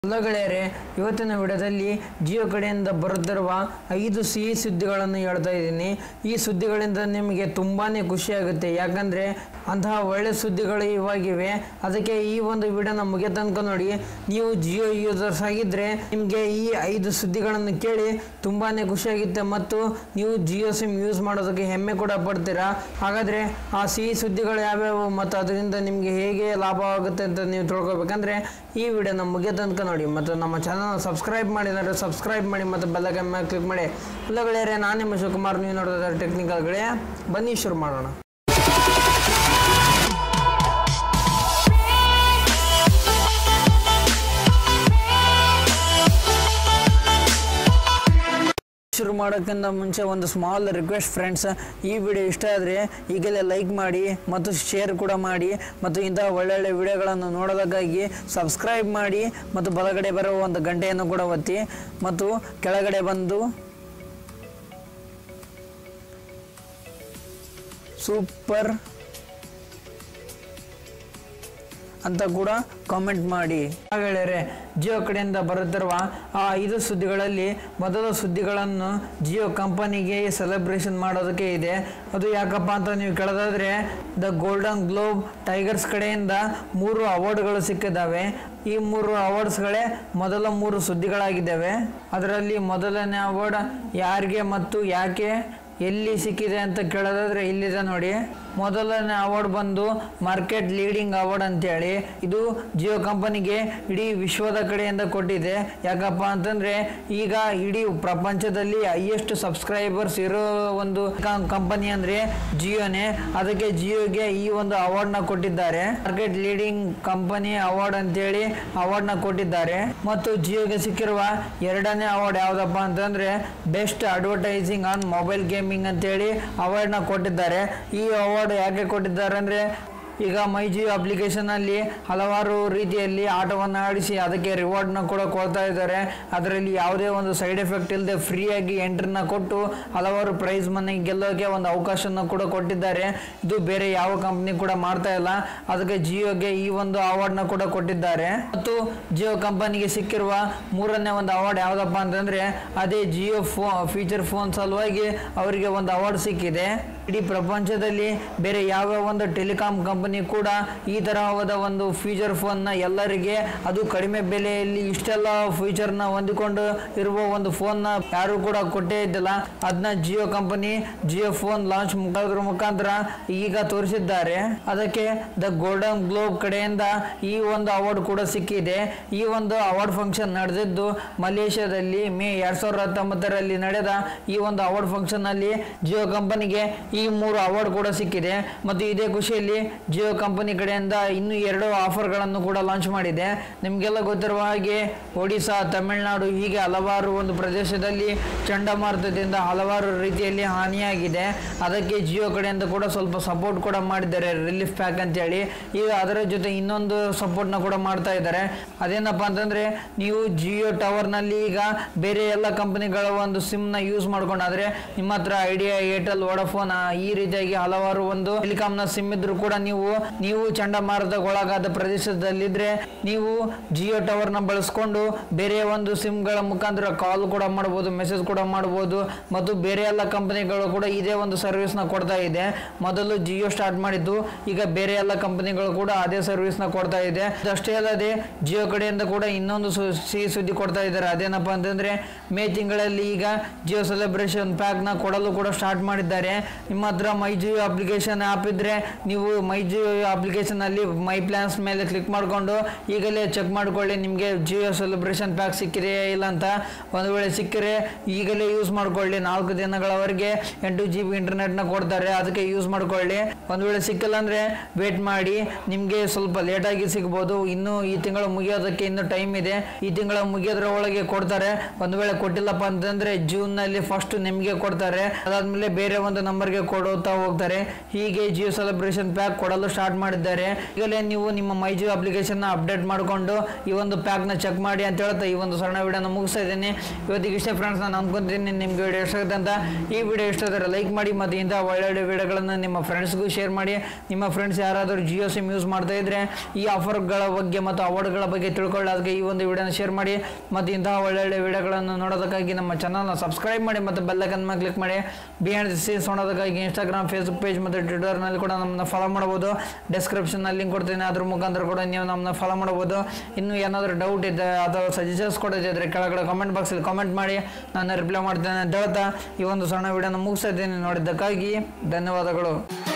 hello ಗೆಳೆಯರೆ ಇವತ್ತಿನ ವಿಡಿಯೋದಲ್ಲಿ ಜಿಯೋ ಕಡೆಯಿಂದ ಬರುತ್ತಿರುವ ಐದು ಸಿಹಿ ಸುದ್ದಿಗಳನ್ನು ಹೇಳ್ತಾ ಇದ್ದೀನಿ ಈ ಸುದ್ದಿಗಳಿಂದ ನಿಮಗೆ ತುಂಬಾ ಖುಷಿಯಾಗುತ್ತೆ ಯಾಕಂದರೆ ಅಂತಹ ಒಳ್ಳೆ ಸುದ್ದಿಗಳು ಇವಾಗಿವೆ ಅದಕ್ಕೆ ಈ ಒಂದು ವಿಡಿಯೋನ ಮುಗಿಯ ತನಕ ನೋಡಿ ನೀವು ಜಿಯೋ ಯೂಸರ್ಸ್ ಆಗಿದ್ದರೆ ನಿಮಗೆ ಈ ಐದು ಸುದ್ದಿಗಳನ್ನು ಕೇಳಿ ತುಂಬಾ ಖುಷಿಯಾಗುತ್ತೆ ಮತ್ತು ನೀವು ಜಿಯೋ ಸಿಮ್ ಯೂಸ್ ಮಾಡೋದಕ್ಕೆ ಹೆಮ್ಮೆ ಕೂಡ ಪಡ್ತೀರಾ ಹಾಗಾದರೆ ಆ ಸಿಹಿ ಸುದ್ದಿಗಳು ಯಾವ್ಯಾವು ಮತ್ತು ಅದರಿಂದ ನಿಮಗೆ ಹೇಗೆ ಲಾಭವಾಗುತ್ತೆ ಅಂತ ನೀವು ತಿಳ್ಕೊಬೇಕಂದ್ರೆ ಈ ವಿಡಿಯೋನ ಮುಗಿಯ ತನಕ ನೋಡಿ ಮತ್ತು ನಮ್ಮ ಚಾನಲ್ ಸಬ್ಸ್ಕ್ರೈಬ್ ಮಾಡಿದರೆ ಸಬ್ಸ್ಕ್ರೈಬ್ ಮಾಡಿ ಮತ್ತು ಬೆಲ್ಲೈಕನ್ ಮೇಲೆ ಕ್ಲಿಕ್ ಮಾಡಿ ಎಲ್ಲ ಗೆಳೆಯರೆ ನಾನು ನಿಮ್ಮ ಶಿವಕುಮಾರ್ ನೀವು ನೋಡೋದಾದ್ರೆ ಟೆಕ್ನಿಕಲ್ ಗೆಳೆಯ ಬನ್ನಿ ಶುರು ಮಾಡೋಣ ಶುರು ಮಾಡೋಕ್ಕಿಂತ ಮುಂಚೆ ಒಂದು ಸ್ಮಾಲ್ ರಿಕ್ವೆಸ್ಟ್ ಫ್ರೆಂಡ್ಸ್ ಈ ವಿಡಿಯೋ ಇಷ್ಟ ಆದರೆ ಈಗಲೇ ಲೈಕ್ ಮಾಡಿ ಮತ್ತು ಶೇರ್ ಕೂಡ ಮಾಡಿ ಮತ್ತು ಇಂತಹ ಒಳ್ಳೊಳ್ಳೆ ವಿಡಿಯೋಗಳನ್ನು ನೋಡೋದಕ್ಕಾಗಿ ಸಬ್ಸ್ಕ್ರೈಬ್ ಮಾಡಿ ಮತ್ತು ಬಲಗಡೆ ಬರುವ ಒಂದು ಗಂಟೆಯನ್ನು ಕೂಡ ಒತ್ತಿ ಮತ್ತು ಕೆಳಗಡೆ ಬಂದು ಸೂಪರ್ ಅಂತ ಕೂಡ ಕಾಮೆಂಟ್ ಮಾಡಿ ಗೆಳೆಯರೆ ಜಿಯೋ ಕಡೆಯಿಂದ ಬರುತ್ತಿರುವ ಆ ಐದು ಸುದ್ದಿಗಳಲ್ಲಿ ಮೊದಲ ಸುದ್ದಿಗಳನ್ನು ಜಿಯೋ ಕಂಪನಿಗೆ ಸೆಲೆಬ್ರೇಷನ್ ಮಾಡೋದಕ್ಕೆ ಇದೆ ಅದು ಯಾಕಪ್ಪ ಅಂತ ನೀವು ಕೇಳೋದಾದ್ರೆ ದ ಗೋಲ್ಡನ್ ಗ್ಲೋಬ್ ಟೈಗರ್ಸ್ ಕಡೆಯಿಂದ ಮೂರು ಅವಾರ್ಡ್ಗಳು ಸಿಕ್ಕಿದ್ದಾವೆ ಈ ಮೂರು ಅವಾರ್ಡ್ಸ್ಗಳೇ ಮೊದಲ ಮೂರು ಸುದ್ದಿಗಳಾಗಿದ್ದಾವೆ ಅದರಲ್ಲಿ ಮೊದಲನೇ ಅವಾರ್ಡ್ ಯಾರಿಗೆ ಮತ್ತು ಯಾಕೆ ಎಲ್ಲಿ ಸಿಕ್ಕಿದೆ ಅಂತ ಕೇಳೋದಾದ್ರೆ ಇಲ್ಲಿದೆ ನೋಡಿ ಮೊದಲನೇ ಅವಾರ್ಡ್ ಬಂದು ಮಾರ್ಕೆಟ್ ಲೀಡಿಂಗ್ ಅವಾರ್ಡ್ ಅಂತೇಳಿ ಇದು ಜಿಯೋ ಕಂಪನಿಗೆ ಇಡೀ ವಿಶ್ವದ ಕಡೆಯಿಂದ ಕೊಟ್ಟಿದೆ ಯಾಕಪ್ಪ ಅಂತಂದ್ರೆ ಈಗ ಇಡೀ ಪ್ರಪಂಚದಲ್ಲಿ ಹೈಯೆಸ್ಟ್ ಸಬ್ಸ್ಕ್ರೈಬರ್ಸ್ ಇರೋ ಒಂದು ಕಂಪನಿ ಅಂದ್ರೆ ಜಿಯೋನೇ ಅದಕ್ಕೆ ಜಿಯೋಗೆ ಈ ಒಂದು ಅವಾರ್ಡ್ನ ಕೊಟ್ಟಿದ್ದಾರೆ ಮಾರ್ಕೆಟ್ ಲೀಡಿಂಗ್ ಕಂಪನಿ ಅವಾರ್ಡ್ ಅಂತೇಳಿ ಅವಾರ್ಡ್ನ ಕೊಟ್ಟಿದ್ದಾರೆ ಮತ್ತು ಜಿಯೋಗೆ ಸಿಕ್ಕಿರುವ ಎರಡನೇ ಅವಾರ್ಡ್ ಯಾವುದಪ್ಪ ಅಂತಂದ್ರೆ best advertising on mobile gaming ಅಂತೇಳಿ ಅವಾರ್ಡ್ನ ಕೊಟ್ಟಿದ್ದಾರೆ ಈ ಅವಾರ್ಡ್ ಯಾಕೆ ಕೊಟ್ಟಿದ್ದಾರೆ ಅಂದರೆ ಈಗ ಮೈ ಜಿಯೋ ಅಪ್ಲಿಕೇಶನಲ್ಲಿ ಹಲವಾರು ರೀತಿಯಲ್ಲಿ ಆಟವನ್ನು ಆಡಿಸಿ ಅದಕ್ಕೆ ರಿವಾರ್ಡ್ನ ಕೂಡ ಕೊಡ್ತಾ ಇದ್ದಾರೆ ಅದರಲ್ಲಿ ಯಾವುದೇ ಒಂದು ಸೈಡ್ ಎಫೆಕ್ಟ್ ಇಲ್ಲದೆ ಫ್ರೀಯಾಗಿ ಎಂಟ್ರಿನ ಕೊಟ್ಟು ಹಲವಾರು ಪ್ರೈಸ್ ಮನಿ ಗೆಲ್ಲೋಕೆ ಒಂದು ಅವಕಾಶನ ಕೂಡ ಕೊಟ್ಟಿದ್ದಾರೆ ಇದು ಬೇರೆ ಯಾವ ಕಂಪ್ನಿ ಕೂಡ ಮಾಡ್ತಾ ಇಲ್ಲ ಅದಕ್ಕೆ ಜಿಯೋಗೆ ಈ ಒಂದು ಅವಾರ್ಡ್ನ ಕೂಡ ಕೊಟ್ಟಿದ್ದಾರೆ ಮತ್ತು ಜಿಯೋ ಕಂಪನಿಗೆ ಸಿಕ್ಕಿರುವ ಮೂರನೇ ಒಂದು ಅವಾರ್ಡ್ ಯಾವುದಪ್ಪ ಅಂತಂದ್ರೆ ಅದೇ ಜಿಯೋ ಫೋ ಫೀಚರ್ ಫೋನ್ ಸಲುವಾಗಿ ಅವರಿಗೆ ಒಂದು ಅವಾರ್ಡ್ ಸಿಕ್ಕಿದೆ ಇಡೀ ಪ್ರಪಂಚದಲ್ಲಿ ಬೇರೆ ಯಾವ ಒಂದು ಟೆಲಿಕಾಂ ಕಂಪನಿ ಕೂಡ ಈ ತರಹದ ಒಂದು ಫೀಚರ್ ಫೋನ್ನ ಎಲ್ಲರಿಗೆ ಅದು ಕಡಿಮೆ ಬೆಲೆಯಲ್ಲಿ ಇಷ್ಟೆಲ್ಲ ಫೀಚರ್ನ ಹೊಂದಿಕೊಂಡು ಇರುವ ಒಂದು ಫೋನ್ನ ಯಾರು ಕೂಡ ಕೊಟ್ಟೇ ಇದ್ದಿಲ್ಲ ಅದನ್ನ Jio company Jio phone launch ಮಾಡೋದ್ರ ಮುಖಾಂತರ ಈಗ ತೋರಿಸಿದ್ದಾರೆ ಅದಕ್ಕೆ ದ ಗೋಲ್ಡನ್ ಗ್ಲೋಬ್ ಕಡೆಯಿಂದ ಈ ಒಂದು ಅವಾರ್ಡ್ ಕೂಡ ಸಿಕ್ಕಿದೆ ಈ ಒಂದು ಅವಾರ್ಡ್ ಫಂಕ್ಷನ್ ನಡೆದಿದ್ದು ಮಲೇಷ್ಯಾದಲ್ಲಿ ಮೇ ಎರಡ್ ಸಾವಿರದ ಹತ್ತೊಂಬತ್ತರಲ್ಲಿ ನಡೆದ ಈ ಒಂದು ಅವಾರ್ಡ್ ಫಂಕ್ಷನ್ ಅಲ್ಲಿ ಜಿಯೋ ಕಂಪನಿಗೆ ಈ ಮೂರು ಅವಾರ್ಡ್ ಕೂಡ ಸಿಕ್ಕಿದೆ ಮತ್ತು ಇದೇ ಖುಷಿಯಲ್ಲಿ ಜಿಯೋ ಕಂಪನಿ ಕಡೆಯಿಂದ ಇನ್ನೂ ಎರಡು ಆಫರ್ಗಳನ್ನು ಕೂಡ ಲಾಂಚ್ ಮಾಡಿದೆ ನಿಮಗೆಲ್ಲ ಗೊತ್ತಿರುವ ಹಾಗೆ ಒಡಿಶಾ ತಮಿಳುನಾಡು ಹೀಗೆ ಹಲವಾರು ಒಂದು ಪ್ರದೇಶದಲ್ಲಿ ಚಂಡಮಾರುತದಿಂದ ಹಲವಾರು ರೀತಿಯಲ್ಲಿ ಹಾನಿಯಾಗಿದೆ ಅದಕ್ಕೆ ಜಿಯೋ ಕಡೆಯಿಂದ ಕೂಡ ಸ್ವಲ್ಪ ಸಪೋರ್ಟ್ ಕೂಡ ಮಾಡಿದ್ದಾರೆ ರಿಲೀಫ್ ಪ್ಯಾಕ್ ಅಂತೇಳಿ ಈಗ ಅದರ ಜೊತೆ ಇನ್ನೊಂದು ಸಪೋರ್ಟ್ನ ಕೂಡ ಮಾಡ್ತಾ ಇದ್ದಾರೆ ಅದೇನಪ್ಪ ಅಂತಂದ್ರೆ ನೀವು ಜಿಯೋ ಟವರ್ನಲ್ಲಿ ಈಗ ಬೇರೆ ಎಲ್ಲ ಕಂಪನಿಗಳ ಒಂದು ಸಿಮ್ನ ಯೂಸ್ ಮಾಡ್ಕೊಂಡಾದ್ರೆ ನಿಮ್ಮ ಹತ್ರ ಐಡಿಯಾ ಏರ್ಟೆಲ್ ವೋಡಫೋನ್ ಈ ರೀತಿಯಾಗಿ ಹಲವಾರು ಒಂದು ಟೆಲಿಕಾಂನ ಸಿಮ್ ಇದ್ರು ಕೂಡ ನೀವು ನೀವು ಚಂಡಮಾರುತಗೊಳಗಾದ ಪ್ರದೇಶದಲ್ಲಿದ್ರೆ ನೀವು ಜಿಯೋ ಟವರ್ನ ಬಳಸ್ಕೊಂಡು ಬೇರೆ ಒಂದು ಸಿಮ್ಗಳ ಮುಖಾಂತರ ಕಾಲ್ ಕೂಡ ಮಾಡ್ಬೋದು ಮೆಸೇಜ್ ಕೂಡ ಮಾಡ್ಬೋದು ಮತ್ತು ಬೇರೆ ಎಲ್ಲ ಕಂಪನಿಗಳು ಕೂಡ ಇದೇ ಒಂದು ಸರ್ವಿಸ್ನ ಕೊಡ್ತಾ ಇದೆ ಮೊದಲು ಜಿಯೋ ಸ್ಟಾರ್ಟ್ ಮಾಡಿದ್ದು ಈಗ ಬೇರೆ ಎಲ್ಲ ಕಂಪನಿಗಳು ಕೂಡ ಅದೇ ಸರ್ವಿಸ್ನ ಕೊಡ್ತಾ ಇದೆ ಅಷ್ಟೇ ಅಲ್ಲದೆ ಜಿಯೋ ಕಡೆಯಿಂದ ಕೂಡ ಇನ್ನೊಂದು ಸು- ಸಿಹಿ ಸುದ್ದಿ ಕೊಡ್ತಾ ಇದ್ದಾರೆ ಅದೇನಪ್ಪ ಅಂತಂದ್ರೆ ಮೇ ತಿಂಗಳಲ್ಲಿ ಈಗ ಜಿಯೋ ಸೆಲೆಬ್ರೇಷನ್ ಪ್ಯಾಕ್ನ ಕೊಡಲು ಕೂಡ ಸ್ಟಾರ್ಟ್ ಮಾಡಿದ್ದಾರೆ ನಿಮ್ಮ ಹತ್ರ ಮೈ ಜಿಯೋ ಅಪ್ಲಿಕೇಶನ್ ಆ್ಯಪ್ ಇದ್ರೆ ನೀವು ಮೈ ಜಿಯೋ ಅಪ್ಲಿಕೇಶನ್ ಅಲ್ಲಿ ಮೈ ಪ್ಲಾನ್ಸ್ ಮೇಲೆ ಕ್ಲಿಕ್ ಮಾಡಿಕೊಂಡು ಈಗಲೇ ಚೆಕ್ ಮಾಡ್ಕೊಳ್ಳಿ ನಿಮಗೆ ಜಿಯೋ ಸೆಲೆಬ್ರೇಷನ್ ಪ್ಯಾಕ್ ಸಿಕ್ಕಿದೆಯಾ ಇಲ್ಲ ಅಂತ ಒಂದು ವೇಳೆ ಸಿಕ್ಕರೆ ಈಗಲೇ ಯೂಸ್ ಮಾಡ್ಕೊಳ್ಳಿ ನಾಲ್ಕು ದಿನಗಳವರೆಗೆ ಎಂಟು ಜಿ ಬಿ ಇಂಟರ್ನೆಟ್ನ ಕೊಡ್ತಾರೆ ಅದಕ್ಕೆ ಯೂಸ್ ಮಾಡ್ಕೊಳ್ಳಿ ಒಂದು ವೇಳೆ ಸಿಕ್ಕಿಲ್ಲ ಅಂದರೆ ವೇಟ್ ಮಾಡಿ ನಿಮಗೆ ಸ್ವಲ್ಪ ಲೇಟಾಗಿ ಸಿಗ್ಬೋದು ಇನ್ನು ಈ ತಿಂಗಳು ಮುಗಿಯೋದಕ್ಕೆ ಇನ್ನು ಟೈಮ್ ಇದೆ ಈ ತಿಂಗಳ ಮುಗಿಯೋದ್ರ ಒಳಗೆ ಕೊಡ್ತಾರೆ ಒಂದು ವೇಳೆ ಕೊಟ್ಟಿಲ್ಲಪ್ಪ ಅಂತಂದ್ರೆ ಜೂನ್ ನಲ್ಲಿ ಫಸ್ಟ್ ನಿಮಗೆ ಕೊಡ್ತಾರೆ ಅದಾದ್ಮೇಲೆ ಬೇರೆ ಒಂದು ನಂಬರ್ಗೆ ನಿಮಗೆ ಕೊಡುತ್ತಾ ಹೋಗ್ತಾರೆ ಹೀಗೆ ಜಿಯೋ ಸೆಲೆಬ್ರೇಷನ್ ಪ್ಯಾಕ್ ಕೊಡಲು ಸ್ಟಾರ್ಟ್ ಮಾಡಿದ್ದಾರೆ ಈಗಲೇ ನೀವು ನಿಮ್ಮ ಮೈ ಜಿಯೋ ಅಪ್ಲಿಕೇಶನ್ ಅಪ್ಡೇಟ್ ಮಾಡಿಕೊಂಡು ಈ ಒಂದು ಪ್ಯಾಕ್ನ ಚೆಕ್ ಮಾಡಿ ಅಂತ ಹೇಳ್ತಾ ಈ ಒಂದು ಸಣ್ಣ ವಿಡಿಯೋನ ಮುಗಿಸ್ತಾ ಇದ್ದೀನಿ ಇವತ್ತಿಗೆ ಇಷ್ಟೇ ಫ್ರೆಂಡ್ಸ್ ನಾನು ಅನ್ಕೊಂತೀನಿ ನಿಮ್ಗೆ ವಿಡಿಯೋ ಇಷ್ಟ ಆಗುತ್ತೆ ಅಂತ ಈ ವಿಡಿಯೋ ಇಷ್ಟ ಆದರೆ ಲೈಕ್ ಮಾಡಿ ಮತ್ತು ಇಂಥ ಒಳ್ಳೊಳ್ಳೆ ವಿಡಿಯೋಗಳನ್ನು ನಿಮ್ಮ ಫ್ರೆಂಡ್ಸ್ಗೂ ಶೇರ್ ಮಾಡಿ ನಿಮ್ಮ ಫ್ರೆಂಡ್ಸ್ ಯಾರಾದರೂ ಜಿಯೋ ಸಿಮ್ ಯೂಸ್ ಮಾಡ್ತಾ ಇದ್ರೆ ಈ ಆಫರ್ಗಳ ಬಗ್ಗೆ ಮತ್ತು ಅವಾರ್ಡ್ಗಳ ಬಗ್ಗೆ ತಿಳ್ಕೊಳ್ಳೋದಕ್ಕೆ ಈ ಒಂದು ವಿಡಿಯೋನ ಶೇರ್ ಮಾಡಿ ಮತ್ತು ಇಂತಹ ಒಳ್ಳೊಳ್ಳೆ ವಿಡಿಯೋಗಳನ್ನು ನೋಡೋದಕ್ಕಾಗಿ ನಮ್ಮ ಚಾನಲ್ನ ಸಬ್ಸ್ಕ್ರೈಬ್ ಮಾಡಿ ಮತ್ತು ಬೆಲ್ಲೈಕನ್ ಮೇಲೆ ಕ್ಲಿಕ್ ಮಾಡಿ ಬಿಹೈಂಡ್ ದಿ ಸೀನ್ಸ್ ನೋಡೋದಕ್ಕಾಗಿ ಇನ್ಸ್ಟಾಗ್ರಾಮ್ ಫೇಸ್ಬುಕ್ ಪೇಜ್ ಮತ್ತು ಟ್ವಿಟರ್ನಲ್ಲಿ ಕೂಡ ನಮ್ಮನ್ನ ಫಾಲೋ ಮಾಡ್ಬೋದು ಡಿಸ್ಕ್ರಿಪ್ಷನಲ್ಲಿ ಲಿಂಕ್ ಕೊಡ್ತೀನಿ ಅದ್ರ ಮುಖಾಂತರ ಕೂಡ ನೀವು ನಮ್ಮನ್ನ ಫಾಲೋ ಮಾಡ್ಬೋದು ಇನ್ನು ಏನಾದರೂ ಡೌಟ್ ಇದೆ ಅಥವಾ ಸಜೆಷನ್ಸ್ ಕೊಡೋದಿದ್ರೆ ಕೆಳಗಡೆ ಕಾಮೆಂಟ್ ಬಾಕ್ಸಲ್ಲಿ ಕಾಮೆಂಟ್ ಮಾಡಿ ನಾನು ರಿಪ್ಲೈ ಮಾಡ್ತೇನೆ ಅಂತ ಹೇಳ್ತಾ ಈ ಒಂದು ಸಣ್ಣ ವಿಡಿಯೋನ ಮುಗಿಸ್ತಾ ಇದ್ದೀನಿ ನೋಡಿದ್ದಕ್ಕಾಗಿ ಧನ್ಯವಾದಗಳು